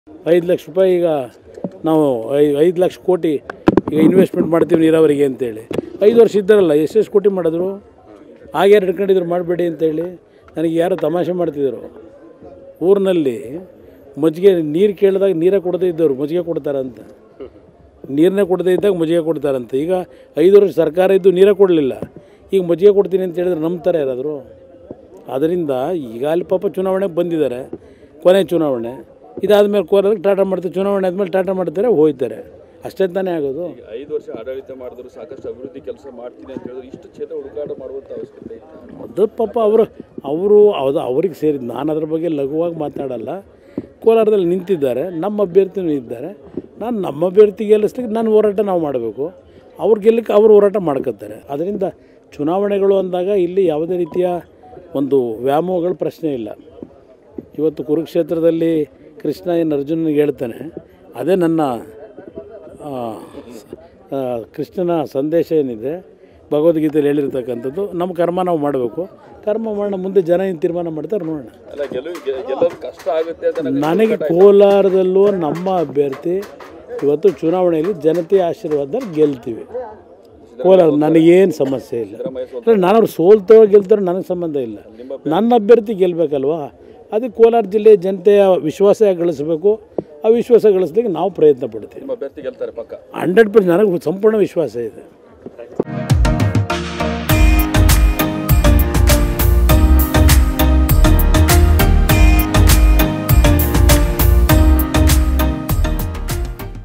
ಐದು ಲಕ್ಷ ರೂಪಾಯಿ ಈಗ ನಾವು ಐ ಐದು ಲಕ್ಷ ಕೋಟಿ ಈಗ ಇನ್ವೆಸ್ಟ್ಮೆಂಟ್ ಮಾಡ್ತೀವಿ ನೀರಾವರಿಗೆ ಅಂತೇಳಿ ಐದು ವರ್ಷ ಇದ್ದಾರಲ್ಲ ಎಷ್ಟೆಷ್ಟು ಕೋಟಿ ಮಾಡಿದ್ರು ಹಾಗೆ ಹಿಡ್ಕೊಂಡಿದ್ರು ಮಾಡಬೇಡಿ ಅಂತೇಳಿ ನನಗೆ ಯಾರೋ ತಮಾಷೆ ಮಾಡ್ತಿದ್ರು ಊರಿನಲ್ಲಿ ಮಜ್ಜಿಗೆ ನೀರು ಕೇಳಿದಾಗ ನೀರೇ ಕೊಡದೇ ಇದ್ದವರು ಮಜ್ಜಿಗೆ ಕೊಡ್ತಾರಂತ ನೀರನ್ನೇ ಕೊಡದೇ ಇದ್ದಾಗ ಮಜ್ಜಿಗೆ ಕೊಡ್ತಾರಂತ ಈಗ ಐದು ವರ್ಷ ಸರ್ಕಾರ ಇದ್ದು ನೀರೇ ಕೊಡಲಿಲ್ಲ ಈಗ ಮಜ್ಜಿಗೆ ಕೊಡ್ತೀನಿ ಅಂತ ಹೇಳಿದ್ರೆ ನಂಬ್ತಾರೆ ಯಾರಾದರೂ ಅದರಿಂದ ಈಗ ಅಲ್ಲಿ ಪಾಪ ಚುನಾವಣೆಗೆ ಬಂದಿದ್ದಾರೆ ಕೊನೆ ಚುನಾವಣೆ ಇದಾದಮೇಲೆ ಕೋಲಾರಕ್ಕೆ ಟಾಟಾ ಮಾಡ್ತಾರೆ ಚುನಾವಣೆ ಆದಮೇಲೆ ಟಾಟಾ ಮಾಡ್ತಾರೆ ಹೋಯ್ತಾರೆ ಅಷ್ಟೇ ತಾನೇ ಆಗೋದು ಐದು ವರ್ಷ ಆಡಳಿತ ಮಾಡಿದ್ರು ಸಾಕಷ್ಟು ಅಭಿವೃದ್ಧಿ ಕೆಲಸ ಮಾಡ್ತೀನಿ ಅಂತ ಹೇಳಿದ್ರು ಇಷ್ಟು ಕ್ಷೇತ್ರ ಹುಡುಕಾಟ ಮಾಡುವಂಥ ಅವಶ್ಯಕತೆ ಇತ್ತು ಅದು ಪಾಪ ಅವರು ಅವರು ಅದು ಅವ್ರಿಗೆ ಸೇರಿದ್ದು ನಾನು ಅದ್ರ ಬಗ್ಗೆ ಲಘುವಾಗಿ ಮಾತನಾಡಲ್ಲ ಕೋಲಾರದಲ್ಲಿ ನಿಂತಿದ್ದಾರೆ ನಮ್ಮ ಅಭ್ಯರ್ಥಿನೂ ಇದ್ದಾರೆ ನಾನು ನಮ್ಮ ಅಭ್ಯರ್ಥಿ ಗೆಲ್ಲಿಸ್ಲಿಕ್ಕೆ ನನ್ನ ಹೋರಾಟ ನಾವು ಮಾಡಬೇಕು ಅವ್ರು ಗೆಲ್ಲಕ್ಕೆ ಅವರು ಹೋರಾಟ ಮಾಡ್ಕೊತಾರೆ ಅದರಿಂದ ಚುನಾವಣೆಗಳು ಅಂದಾಗ ಇಲ್ಲಿ ಯಾವುದೇ ರೀತಿಯ ಒಂದು ವ್ಯಾಮೋಹಗಳ ಪ್ರಶ್ನೆ ಇಲ್ಲ ಇವತ್ತು ಕುರುಕ್ಷೇತ್ರದಲ್ಲಿ ಕೃಷ್ಣ ಏನು ಅರ್ಜುನನಿಗೆ ಹೇಳ್ತಾನೆ ಅದೇ ನನ್ನ ಆ, ಆ, ಕೃಷ್ಣನ ಸಂದೇಶ ಏನಿದೆ ಭಗವದ್ಗೀತೆಯಲ್ಲಿ ಹೇಳಿರ್ತಕ್ಕಂಥದ್ದು ನಮ್ಮ ಕರ್ಮ ನಾವು ಮಾಡಬೇಕು ಕರ್ಮ ಮಾಡೋಣ ಮುಂದೆ ಜನ ಏನು ತೀರ್ಮಾನ ಮಾಡ್ತಾರೆ ನೋಡೋಣ ಅಲ್ಲ ಗೆಲುವು ಗೆ- ಗೆಲ್ಲೋದು ಕಷ್ಟ ಆಗುತ್ತೆ ಅಂತ ನನಗೆ ನನಗೆ ಕೋಲಾರದಲ್ಲೂ ನಮ್ಮ ಅಭ್ಯರ್ಥಿ ಇವತ್ತು ಚುನಾವಣೆಯಲ್ಲಿ ಜನತೆಯ ಆಶೀರ್ವಾದದಲ್ಲಿ ಗೆಲ್ತೀವಿ ಕೋಲಾರ ನನಗೇನು ಸಮಸ್ಯೆ ಇಲ್ಲ ಅಂದ್ರೆ ನಾನು ಅವ್ರು ಸೋಲ್ತಾರೋ ಗೆಲ್ತಾರೋ ನನಗೆ ಸಂಬಂಧ ಇಲ್ಲ ನನ್ನ ಅಭ್ಯರ್ಥಿ ಗೆಲ್ಲಬೇಕಲ್ವಾ ಅದಕ್ಕೆ ಕೋಲಾರ ಜಿಲ್ಲೆಯ ಜನತೆಯ ವಿಶ್ವಾಸ ಗಳಿಸಬೇಕು ಆ ವಿಶ್ವಾಸ ಗಳಿಸ್ಲಿಕ್ಕೆ ನಾವು ಪ್ರಯತ್ನ ಪಡ್ತೀವಿ ನಿಮ್ಮ ಅಭ್ಯರ್ಥಿ ಗೆಲ್ತಾರೆ ಪಕ್ಕ ಹಂಡ್ರೆಡ್ ಪರ್ಸೆಂಟ್ ನನಗೆ ಸಂಪೂರ್ಣ ವಿಶ್ವಾಸ ಇದೆ